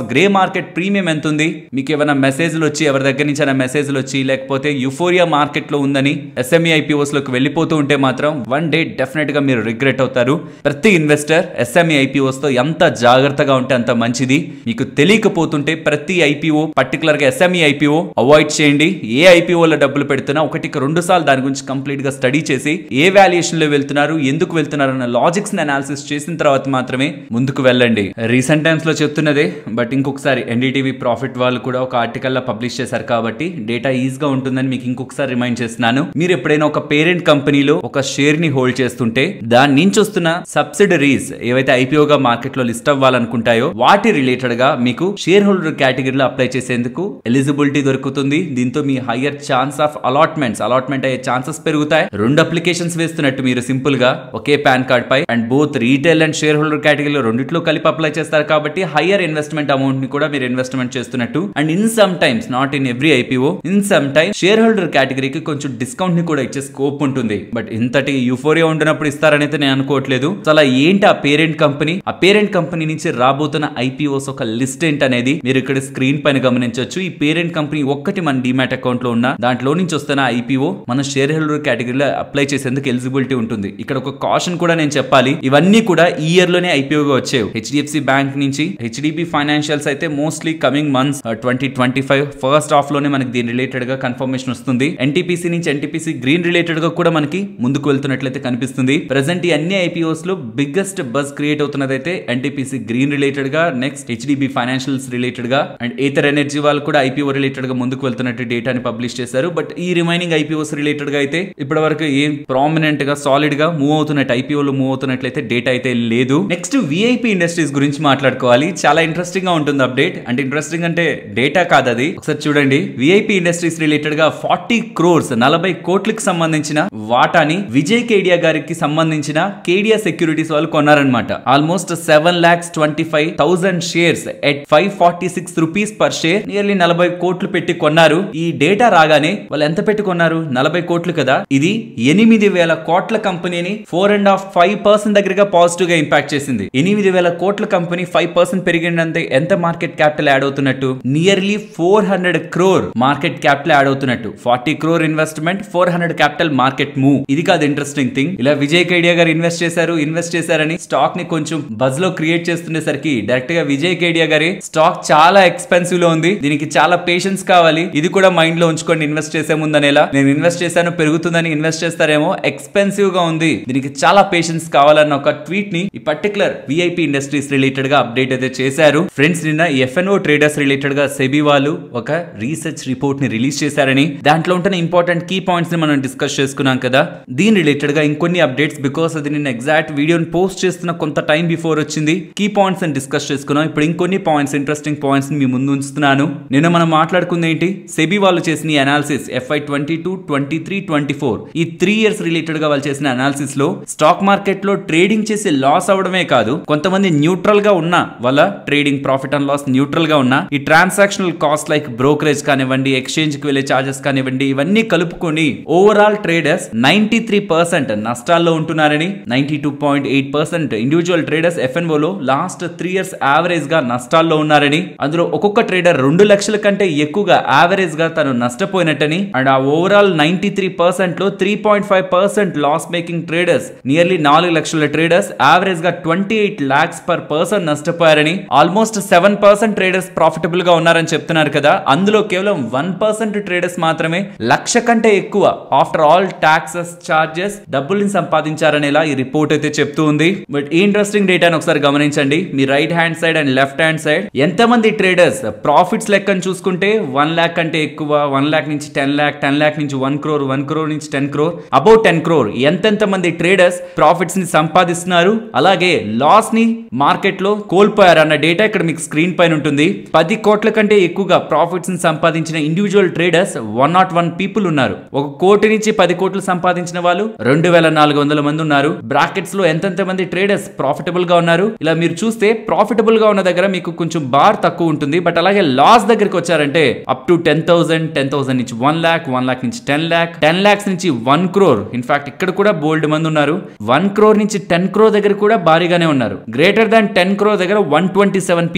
market premium ఎంత ఉంది మీకు ఏమైనా మెసేజ్లు వచ్చి ఎవరి దగ్గర నుంచి అయినా మెసేజ్లు వచ్చి లేకపోతే యుఫోరియా మార్కెట్ లో ఉందని ఎస్ఎంఈ ఐపీఓస్ లోకి వెళ్ళిపోతూ ఉంటే మాత్రం వన్ డే డెఫినెట్ గా మీరు రిగ్రెట్ అవుతారు ప్రతి ఇన్వెస్టర్ ఎస్ఎంఈ ఐపీఓస్ తో ఎంత జాగ్రత్తగా ఉంటే అంత మంచిది మీకు తెలియకపోతుంటే ప్రతి ఐపీఓ పర్టికులర్ గా ఎస్ఎంఈ ఐపీఓ అవాయిడ్ చేయండి ఏ ఐపీఓలో డబ్బులు పెడుతున్నా ఒకటికి రెండు సార్లు దాని గురించి కంప్లీట్ గా స్టడీ చేసి ఏ వాల్యుయేషన్ లో వెళ్తున్నారు ఎందుకు వెళ్తున్నారు అన్న లాజిక్స్ అనాలిసిస్ చేసిన తర్వాత మాత్రమే ముందుకు వెళ్ళండి రీసెంట్ టైమ్స్ లో చెప్తున్నదే బట్ ఇంకొకసారి ఎన్డీటీవీ ప్రాఫిట్ వాళ్ళు కూడా ఒక ఆర్టికల్ లో పబ్లిష్ చేశారు కాబట్టి డేటా ఈజీగా ఉంటుందని మీకు ఇంకొకసారి రిమైండ్ చేస్తున్నాను మీరు ఎప్పుడైనా ఒక పేరెంట్ కంపెనీలో ఒక షేర్ ని హోల్డ్ చేస్తుంటే దాని నుంచి వస్తున్న సబ్సిడరీస్ ఏవైతే ఐపీఓగా మార్కెట్ లో లిస్ట్ అవ్వాలనుకుంటాయో వాటి రిలేటెడ్ గా మీకు షేర్ హోల్డర్ కేటగిరీలో అప్లై చేసేందుకు ఎలిజిబిలిటీ దొరుకుతుంది దీంతో మీ higher chance of allotments allotment అయ్యే ఛాన్సెస్ పెరుగుతాయి రెండు అప్లికేషన్స్ వేస్తున్నట్టు మీరు సింపుల్ గా ఒకే పాన్ కార్డ్ పై and both retail and shareholder కేటగిరీలో రెండిట్లో కలిపి అప్లై చేస్తారు కాబట్టి హయ్యర్ ఇన్వెస్ట్మెంట్ అమౌంట్ ని కూడా మీరు ఇన్వెస్ట్మెంట్ చేస్తున్నట్టు and in some times not in every IPO in some time shareholder కేటగిరీకి కొంచెం డిస్కౌంట్ ని కూడా ఇచ్చే స్కోప్ ఉంటుంది బట్ ఇంతటి యూఫోరియా ఉండినప్పుడు ఇస్తారని అయితే నేను అనుకోవట్లేదు అలా ఏంటి ఆ పేరెంట్ కంపెనీ ఆ పేరెంట్ కంపెనీ నుంచి రాబోతున్న ఐపీఓస్ ఒక లిస్ట్ ఏంటనేది మీరు ఇక్కడ స్క్రీన్ పైన గమనించవచ్చు ఈ పేరెంట్ కంపెనీ ఒక్కటి మన డిమాట్ అకౌంట్ లో ఉన్న దాంట్లో నుంచి వస్తున్న ఐపీఓ మన షేర్ హోల్డర్ కేటగిరీలో అప్లై చేసేందుకు ఎలిజిబిలిటీ ఉంటుంది ఇక్కడ ఒక కాషన్ కూడా నేను చెప్పాలి ఇవన్నీ కూడా ఈ ఇయర్ లోనే ఐపీఓగా వచ్చేవి హెచ్డిఎఫ్సి బ్యాంక్ నుంచి హెచ్డిబి ఫైనాన్షియల్స్ అయితే mostly coming months twenty twenty five first half లోనే మనకి దీని రిలేటెడ్ గా కన్ఫర్మేషన్ వస్తుంది ఎన్టీపీసీ నుంచి ఎన్టీపీసీ గ్రీన్ రిలేటెడ్ గా కూడా మనకి ముందుకు వెళ్తున్నట్లయితే కనిపిస్తుంది ప్రెసెంట్ ఈ అన్ని ఐపీఓస్ లో బిగ్గెస్ట్ బజ్ క్రియేట్ అవుతున్నది అయితే ఎన్టీపీసీ గ్రీన్ రిలేటెడ్ గా నెక్స్ట్ హెచ్డిబి ఫైనాన్షియల్స్ రిలేటెడ్ గా అండ్ ఏతర్ ఎనర్జీ వాళ్ళు కూడా ఐపీఓ రిలేటెడ్ గా ముందుకు వెళ్తున్నట్టు డేటాని పబ్లిష్ చేశారు బట్ ఈ రిమైనింగ్ ఐపీఓస్ రిలేటెడ్ గా అయితే ఇప్పటి వరకు ఏం ప్రామినెంట్ గా సాలిడ్ గా మూవ్ అవుతున్నట్టు ఐపీఓలో మూవ్ అవుతున్నట్లయితే డేటా అయితే లేదు నెక్స్ట్ విఐపి ఇండస్ట్రీస్ గురించి మాట్లాడుకోవాలి చాలా ఇంట్రెస్టింగ్ గా ఉంటుంది అప్డేట్ అంటే ఇంట్రెస్టింగ్ అంటే డేటా కాదు అది ఒకసారి చూడండి విఐపి ఇండస్ట్రీస్ రిలేటెడ్ గా ఫార్టీ క్రోర్స్ నలభై కోట్లకు సంబంధించిన వాటాని విజయ్ కేడియా గారికి సంబంధించిన కేడియా సెక్యూరిటీస్ వాళ్ళు కొన్నారనమాట almost seven lakhs twenty five thousand shares at five forty six rupees per share nearly నలభై కోట్లు పెట్టి కొన్నారు ఈ డేటా రాగానే వాళ్ళు ఎంత పెట్టి కొన్నారు నలభై కోట్లు కదా ఇది ఎనిమిది వేల కోట్ల కంపెనీని four and half five percent దగ్గరగా పాజిటివ్ గా ఇంపాక్ట్ చేసింది ఎనిమిది వేల కోట్ల కంపెనీ ఫైవ్ పర్సెంట్ పెరిగిందంటే ఎంత మార్కెట్ క్యాపిటల్ యాడ్ అవుతున్నట్టు nearly four hundred crore market capital add అవుతున్నట్టు forty crore investment four hundred capital market move ఇది కాదు ఇంట్రెస్టింగ్ థింగ్ ఇలా విజయ్ కేడియా గారు ఇన్వెస్ట్ చేశారు ఇన్వెస్ట్ చేశారని స్టాక్ ని కొంచెం బజ్ లో క్రియేట్ చేస్తుండేసరికి డైరెక్ట్ గా విజయ్ కేడియా గారి స్టాక్ చాలా ఎక్స్పెన్సివ్ లో ఉంది దీనికి చాలా పేషెన్స్ కావాలి ఇది కూడా మైండ్ లో ఉంచుకోండి ఇన్వెస్ట్ చేసే ముందనేలా నేను ఇన్వెస్ట్ చేశాను పెరుగుతుందని ఇన్వెస్ట్ చేస్తారేమో ఎక్స్పెన్సివ్ గా ఉంది దీనికి చాలా పేషెన్స్ కావాలన్న ఒక ట్వీట్ ని ఈ పర్టికులర్ విఐపి ఇండస్ట్రీస్ రిలేటెడ్ గా అప్డేట్ అయితే చేశారు ఫ్రెండ్స్ నిన్న ఎఫ్ఎన్ఓ ట్రేడర్స్ రిలేటెడ్ గా సెబీ వాళ్ళు ఒక రీసెర్చ్ రిపోర్ట్ ని రిలీజ్ చేశారని దాంట్లో ఉంటున్న ఇంపార్టెంట్ కీ పాయింట్స్ ని మనం డిస్కస్ చేసుకున్నాం కదా దీని రిలేటెడ్ గా ఇంకొన్ని అప్డేట్స్ బికాస్ అది నిన్న ఎగ్జాక్ట్ వీడియోని పోస్ట్ చేస్తున్న కొంత టైం బిఫోర్ వచ్చింది కీ పాయింట్స్ అని డిస్కస్ చేసుకున్నాం ఇప్పుడు ఇంకొన్ని పాయింట్స్ ఇంట్రెస్టింగ్ పాయింట్స్ మీ ముందు ఉంచుతున్నాను నిన్న మనం మాట్లాడుకుంది ఏంటి సెబీ వాళ్ళు చేసిన analysis FY twenty two twenty three twenty four ఈ త్రీ ఇయర్స్ రిలేటెడ్ గా వాళ్ళు చేసిన అనాలిసిస్ లో స్టాక్ మార్కెట్ లో ట్రేడింగ్ చేసి లాస్ అవడమే కాదు కొంతమంది న్యూట్రల్ గా ఉన్న వాళ్ళ trading profit and loss neutral గా ఉన్న ఈ ట్రాన్సాక్షనల్ కాస్ట్ లైక్ బ్రోకరేజ్ కానివ్వండి ఎక్స్చేంజ్ కి వెళ్ళే చార్జెస్ కానివ్వండి ఇవన్నీ కలుపుకొని overall traders ninety three percent నష్టాల్లో ఉంటున్నారని ninety two point eight percent individual traders FnO లో లాస్ట్ త్రీ ఇయర్స్ యావరేజ్ గా నష్టాల్లో ఉన్నారని అందులో ఒక్కొక్క ట్రేడర్ రెండు లక్షల కంటే ఎక్కువగా యావరేజ్ గా తను నష్టపోయినట్టని అండ్ ఆ ఓవరాల్ నైన్టీ త్రీ పర్సెంట్ లో three point five percent loss making traders nearly నాలుగు లక్షల ట్రేడర్స్ యావరేజ్ గా twenty eight lakhs per person నష్టపోయారని almost seven percent traders profitable గా ఉన్నారని చెప్తున్నారు కదా అందులో కేవలం వన్ పర్సెంట్ ట్రేడర్స్ మాత్రమే లక్ష కంటే ఎక్కువ ఆఫ్టర్ ఆల్ టాక్సెస్ చార్జెస్ డబ్బుల్ని సంపాదించారనేలా ఈ రిపోర్ట్ అయితే చెప్తూ ఉంది బట్ ఈ ఇంట్రెస్టింగ్ డేటాను ఒకసారి గమనించండి మీ right hand side and left hand side ఎంతమంది ట్రేడర్స్ ప్రాఫిట్స్ లెక్కను చూసుకుంటే వన్ ల్యాక్ కంటే ఎక్కువ వన్ ల్యాక్ నుంచి టెన్ ల్యాక్ టెన్ ల్యాక్ నుంచి వన్ క్రోర్ వన్ క్రోర్ నుంచి ten crore about ten crore ఎంతెంత మంది ట్రేడర్స్ ప్రాఫిట్స్ ని సంపాదిస్తున్నారు అలాగే లాస్ ని మార్కెట్ లో కోల్పోయారు అన్న డేటా ఇక్కడ మీకు స్క్రీన్ పైన ఉంటుంది పది కోట్ల కంటే ఎక్కువగా ప్రాఫిట్స్ ని సంపాదించిన individual traders one not one people ఉన్నారు ఒక కోటి నుంచి పది కోట్లు సంపాదించిన వాళ్ళు రెండు వేల నాలుగు వందల మంది ఉన్నారు బ్రాకెట్స్ లో ఎంతెంత మంది ట్రేడర్స్ ప్రాఫిటబుల్ గా ఉన్నారు ఇలా మీరు చూస్తే ప్రాఫిటబుల్ గా ఉన్న దగ్గర మీకు కొంచెం బార్ తక్కువ ఉంటుంది బట్ అలాగే లాస్ దగ్గరికి వచ్చారంటే up to ten thousand ten thousand నుంచి వన్ లాక్ వన్ లాక్ నుంచి టెన్ లాక్ టెన్ లాక్స్ నుంచి వన్ క్రోర్ ఇన్ఫాక్ట్ ఇక్కడ కూడా బోల్డ్ మంది ఉన్నారు వన్ క్రోర్ నుంచి టెన్ క్రోర్ దగ్గర కూడా భారీగానే ఉన్నారు గ్రేటర్ దాన్ టెన్ క్రోర్ దగ్గర వన్ ట్వంటీ సెవెన్ పీపుల్ ఉన్నారు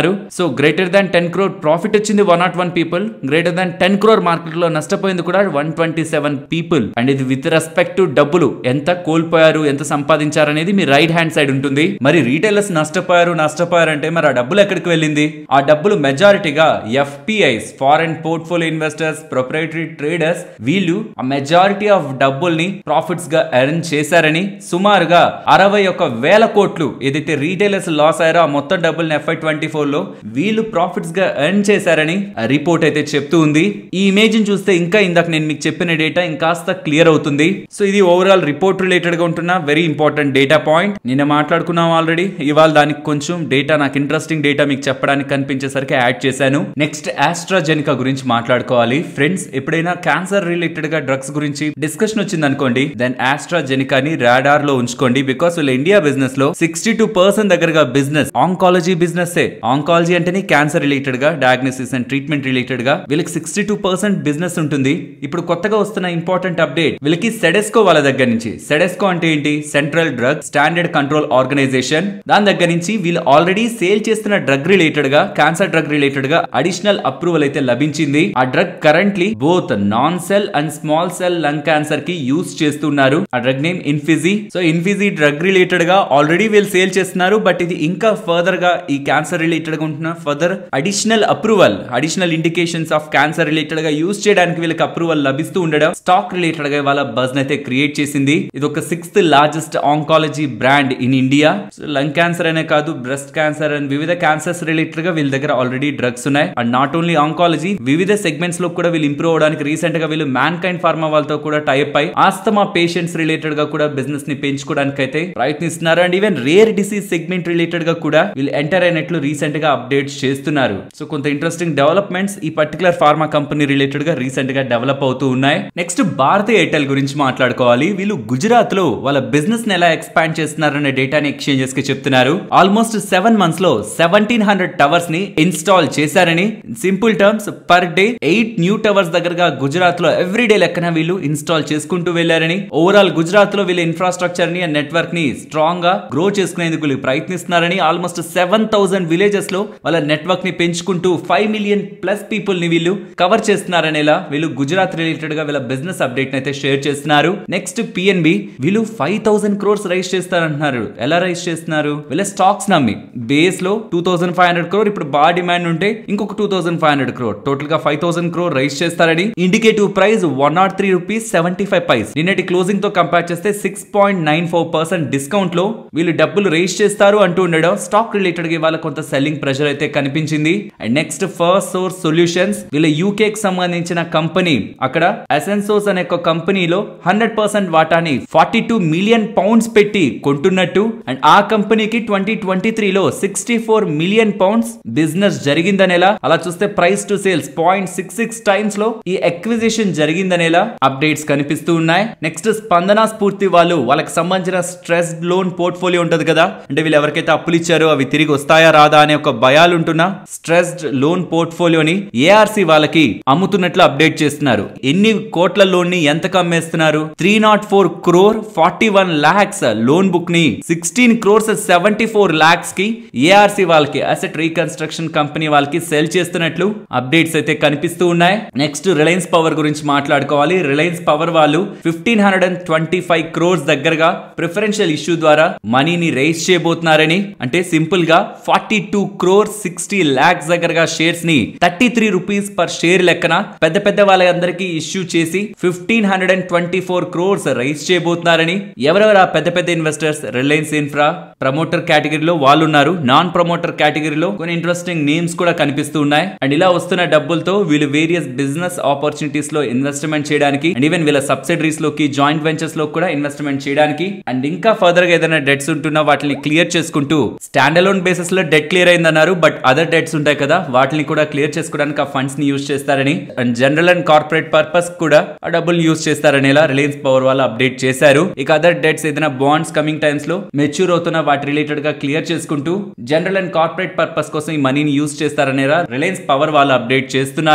చేస్తున్నారు so greater than ten crore profit వచ్చింది one not one people greater than ten crore market లో నష్టపోయింది కూడా one twenty seven people and ఇది విత్ రెస్పెక్ట్ టు డబ్బులు ఎంత కోల్పోయారు ఎంత సంపాదించారు అనేది మీ రైట్ హ్యాండ్ సైడ్ ఉంటుంది మరి రీటైలర్స్ నష్టపోయారు నష్టపోయారు అంటే మరి ఆ డబ్బులు ఎక్కడికి వెళ్ళింది ఆ డబ్బులు మెజారిటీగా FPIs foreign portfolio investors proprietary traders వీళ్ళు ఆ మెజారిటీ ఆఫ్ డబ్బుల్ని ప్రాఫిట్స్ గా ఎర్న్ చేశారని సుమారుగా అరవై ఒక వేల కోట్లు ఏదైతే రీటైలర్స్ లాస్ అయ్యారో ఆ మొత్తం డబ్బుల్ని ఎఫ్ఐ ట్వంటీ ఫోర్ లో వీళ్ళు ప్రాఫిట్స్ గా ఎర్న్ చేశారని రిపోర్ట్ అయితే చెప్తూ ఉంది ఈ ఇమేజ్ ని చూస్తే ఇంకా ఇందాక నేను మీకు చెప్పిన డేటా ఇంకాస్త క్లియర్ అవుతుంది సో ఇది ఓవరాల్ రిపోర్ట్ రిలేటెడ్ గా ఉంటున్న వెరీ ఇంపార్టెంట్ డేటా పాయింట్ నిన్న మాట్లాడుకున్నాం ఆల్రెడీ ఇవాళ దానికి కొంచెం డేటా నాకు ఇంట్రెస్టింగ్ డేటా మీకు చెప్పడానికి కనిపించేసరికి యాడ్ చేశాను నెక్స్ట్ ఆస్ట్రాజెనికా గురించి మాట్లాడుకోవాలి ఫ్రెండ్స్ ఎప్పుడైనా క్యాన్సర్ రిలేటెడ్ గా డ్రగ్స్ గురించి డిస్కషన్ వచ్చింది అనుకోండి దెన్ ఆస్ట్రాజెనికాని రాడార్ లో ఉంచుకోండి బికాస్ వీళ్ళ ఇండియా బిజినెస్ లో సిక్స్టీ టూ పర్సెంట్ దగ్గరగా బిజినెస్ ఆంకాలజీ బిజినెస్ ఆంకాలజీ అంటేనే క్యాన్సర్ రిలేటెడ్ గా డయాగ్నోసిస్ అండ్ ట్రీట్మెంట్ రిలేటెడ్ గా వీళ్ళకి సిక్స్టీ టూ పర్సెంట్ బిజినెస్ ఉంటుంది ఇప్పుడు కొత్తగా వస్తున్న ఇంపార్టెంట్ అప్డేట్ వీళ్ళకి సెడెస్కో వాళ్ళ దగ్గర నుంచి సెడెస్కో అంటే ఏంటి central drug standard control organisation దాని దగ్గర నుంచి వీళ్ళు ఆల్రెడీ సేల్ చేస్తున్న డ్రగ్ రిలేటెడ్ గా క్యాన్సర్ డ్రగ్ రిలేటెడ్ గా అడిషనల్ అప్రూవల్ అయితే లభించింది ఆ drug currently both non cell and small cell lung cancer కి యూస్ చేస్తున్నారు ఆ drug name Imfinzi so Imfinzi drug related గా ఆల్రెడీ వీళ్ళు సేల్ చేస్తున్నారు బట్ ఇది ఇంకా ఫర్దర్ గా ఈ క్యాన్సర్ రిలేటెడ్ గా ఉంటున్న further additional approval additional indications of cancer related గా యూస్ చేయడానికి వీళ్ళకి అప్రూవల్ లభిస్తూ ఉండడం స్టాక్ రిలేటెడ్ గా వాళ్ళ బజ్ అయితే క్రియేట్ చేసింది ఇది ఒక sixth largest oncology brand in India lung cancer అనే కాదు బ్రెస్ట్ క్యాన్సర్ అండ్ వివిధ క్యాన్సర్స్ రిలేటెడ్ గా వీళ్ళ దగ్గర ఆల్రెడీ డ్రగ్స్ ఉన్నాయి అండ్ నాట్ ఓన్లీ ఆంకాలజీ వివిధ సెగ్మెంట్స్ లో కూడా వీళ్ళు ఇంప్రూవ్ అవడానికి రీసెంట్ గా వీళ్ళు మ్యాన్ కైండ్ ఫార్మా వాళ్ళతో కూడా టైప్ అయి ఆస్తమా పేషెంట్స్ రిలేటెడ్ గా కూడా బిజినెస్ ని పెంచుకోవడానికి అయితే ప్రయత్నిస్తున్నారు and even rare disease segment related గా కూడా వీళ్ళు ఎంటర్ అయినట్లు రీసెంట్ గా అప్డేట్స్ చేస్తున్నారు సో కొంత ఇంట్రెస్టింగ్ డెవలప్మెంట్స్ ఈ పర్టికులర్ ఫార్మా కంపెనీ రిలేటెడ్ గా రీసెంట్ గా డెవలప్ అవుతూ ఉన్నాయి నెక్స్ట్ భారతీయ ఎయిర్టెల్ గురించి మాట్లాడుకోవాలి వీళ్ళు గుజరాత్ లో వాళ్ళ బిజినెస్ ని ఎలా ఎక్స్పాండ్ చేస్తున్నారనే డేటాని ఎక్స్చేంజెస్ కి చెప్తున్నారు ఆల్మోస్ట్ సెవెన్ మంత్స్ లో సెవెంటీన్ హండ్రెడ్ టవర్స్ ని ఇన్స్టాల్ చేశారని simple terms per day eight new towers దగ్గరగా గుజరాత్ లో ఎవ్రీ డే లెక్కన వీళ్ళు ఇన్స్టాల్ చేసుకుంటూ వెళ్లారని ఓవరాల్ గుజరాత్ లో వీళ్ళ ఇన్ఫ్రాస్ట్రక్చర్ ని అండ్ నెట్వర్క్ ని స్ట్రాంగ్ గా గ్రో చేసుకునేందుకు వీళ్ళు ప్రయత్నిస్తున్నారని ఆల్మోస్ట్ సెవెన్ థౌసండ్ విలేజెస్ లో వాళ్ళ నెట్వర్క్ ని పెంచుకుంటూ ఫైవ్ మిలియన్ ప్లస్ పీపుల్ ని వీళ్ళు కవర్ చేస్తున్నారనేలా వీళ్ళు గుజరాత్ రిలేటెడ్ గా వీళ్ళ బిజినెస్ అప్డేట్ అయితే షేర్ చేస్తున్నారు నెక్స్ట్ పిఎన్బి వీళ్ళు ఫైవ్ థౌసండ్ క్రోర్స్ రైజ్ చేస్తారంటున్నారు ఎలా రైజ్ చేస్తున్నారు వీళ్ళ స్టాక్స్ నమ్మి బేస్ లో two thousand five hundred crore ఇప్పుడు బాగా డిమాండ్ ఉంటే ఇంకొక two thousand five hundred crore total గా ఫైవ్ థౌసండ్ క్రోర్ రైజ్ చేస్తారని indicative price one not three rupees seventy five paise నిన్నటి క్లోజింగ్ తో కంపేర్ చేస్తే six point nine four percent discount లో వీళ్ళు డబ్బులు రైజ్ చేస్తారు అంటూ ఉండడం స్టాక్ రిలేటెడ్ గా ఇవాళ కొంత సెల్లింగ్ ప్రెషర్ అయితే కనిపించింది and next Firstsource solutions వీళ్ళ యూకే కి సంబంధించిన కంపెనీ అక్కడ అసెన్సోస్ అనే ఒక కంపెనీలో హండ్రెడ్ పర్సెంట్ వాటాని ఫార్టీ టూ మిలియన్ పౌండ్స్ పెట్టి కొంటున్నట్టు అండ్ ఆ కంపెనీకి ట్వంటీ ట్వంటీ త్రీలో sixty four million pounds business జరిగిందనేలా అలా చూస్తే price to sales point six six times లో ఈ ఎక్విజిషన్ జరిగిందనేలా అప్డేట్స్ కనిపిస్తూ ఉన్నాయి నెక్స్ట్ స్పందన స్ఫూర్తి వాళ్ళు వాళ్ళకి సంబంధించిన స్ట్రెస్ లోన్ పోర్ట్ఫోలియో ఉంటది కదా అంటే వీళ్ళు ఎవరికైతే అప్పులు ఇచ్చారో అవి తిరిగి వస్తాయా రాదా అనే ఒక భయాలు ఉంటున్నా స్ట్రెస్డ్ లోన్ పోర్ట్ఫోలియోని ఏఆర్సి వాళ్ళకి అమ్ముతున్నట్లు అప్డేట్ చేస్తున్నారు ఎన్ని కోట్ల లోన్ ని ఎంతకు అమ్మేస్తున్నారు three not four crore forty one lakhs loan book ని sixteen crores seventy four lakhs కి ఏఆర్సి వాళ్ళకి అసెట్ రీకన్స్ట్రక్షన్ కంపెనీ వాళ్ళకి సెల్ చేస్తున్నట్లు అప్డేట్స్ అయితే కనిపిస్తూ ఉన్నాయి నెక్స్ట్ రిలయన్స్ పవర్ గురించి మాట్లాడుకోవాలి రిలయన్స్ పవర్ వాళ్ళు fifteen hundred and twenty five crores దగ్గరగా ప్రిఫరెన్షియల్ ఇష్యూ ద్వారా మనీని రైజ్ చేయబోతున్నారని అంటే సింపుల్ గా forty two crore sixty lakhs దగ్గరగా షేర్స్ ని thirty three rupees per share లెక్కన పెద్ద పెద్ద వాళ్ళందరికీ ఇష్యూ చేసి fifteen hundred and twenty four crores raise చేయబోతున్నారని ఎవరెవరు ఆ పెద్ద పెద్ద ఇన్వెస్టర్స్ రిలయన్స్ ఇన్ఫ్రా ప్రమోటర్ కేటగిరీలో వాళ్ళు ఉన్నారు నాన్ ప్రమోటర్ కేటగిరీలో కొన్ని ఇంట్రెస్టింగ్ నేమ్స్ కూడా కనిపిస్తూ ఉన్నాయి అండ్ ఇలా వస్తున్న డబ్బులతో వీళ్ళు వేరియస్ బిజినెస్ ఆపర్చునిటీస్ లో ఇన్వెస్ట్మెంట్ చేయడానికి అండ్ ఈవెన్ వీళ్ళ సబ్సిడరీస్ లోకి జాయింట్ వెంచర్స్ లో కూడా ఇన్వెస్ట్మెంట్ చేయడానికి అండ్ ఇంకా ఫర్దర్ గా ఏదైనా డెట్స్ ఉంటున్నా వాటిని క్లియర్ చేసుకుంటూ స్టాండ్ అలోన్ బేసిస్ లో డెట్ క్లియర్ అయిందన్నారు బట్ అదర్ డెట్స్ ఉంటాయి కదా వాటిని కూడా క్లియర్ చేసుకోవడానికి ఆ ఫండ్స్ ని యూజ్ చేస్తారని and general and corporate purpose కూడా ఆ డబ్బులు యూజ్ చేస్తారని ఇలా రిలయన్స్ పవర్ వాళ్ళు అప్డేట్ చేశారు ఇక అదర్ డెట్స్ ఏదైనా బాండ్స్ కమింగ్ టైమ్స్ లో మెచ్యూర్ అవుతున్న వాటి రిలేటెడ్ గా క్లియర్ చేసుకుంటూ జనరల్ అండ్ కార్పొరేట్ పర్పస్ కోసం ఈ మనీని యూజ్ చేస్తారనేలా రిలయన్స్ పవర్ వాళ్ళు అప్డేట్ చేస్తున్నారు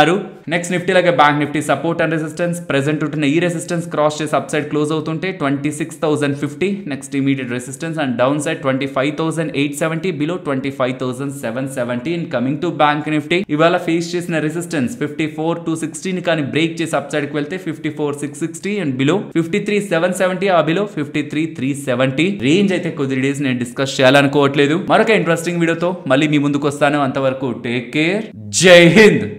నెక్స్ట్ నిఫ్టీ లాగే bank Nifty support and resistance present ఉంటున్న ఈ రెసిస్టెన్స్ క్రాస్ చేసి అప్ సైడ్ క్లోజ్ అవుతుంటే twenty six thousand fifty next immediate resistance and down side twenty five thousand eight seventy below twenty five thousand seven seventy and coming to bank Nifty ఇవాళ face చేసిన resistance fifty four two సిక్స్టీని కానీ break చేసి up side కి వెళ్తే fifty four six sixty and below fifty three seven seventy ఆ below fifty three three seventy range అయితే కొద్ది డేస్ నేను డిస్కస్ చేయాలనుకోవట్లేదు మరొక ఇంట్రెస్టింగ్ వీడియోతో మళ్ళీ మీ ముందుకు వస్తాను అంతవరకు టేక్ కేర్ జై హింద్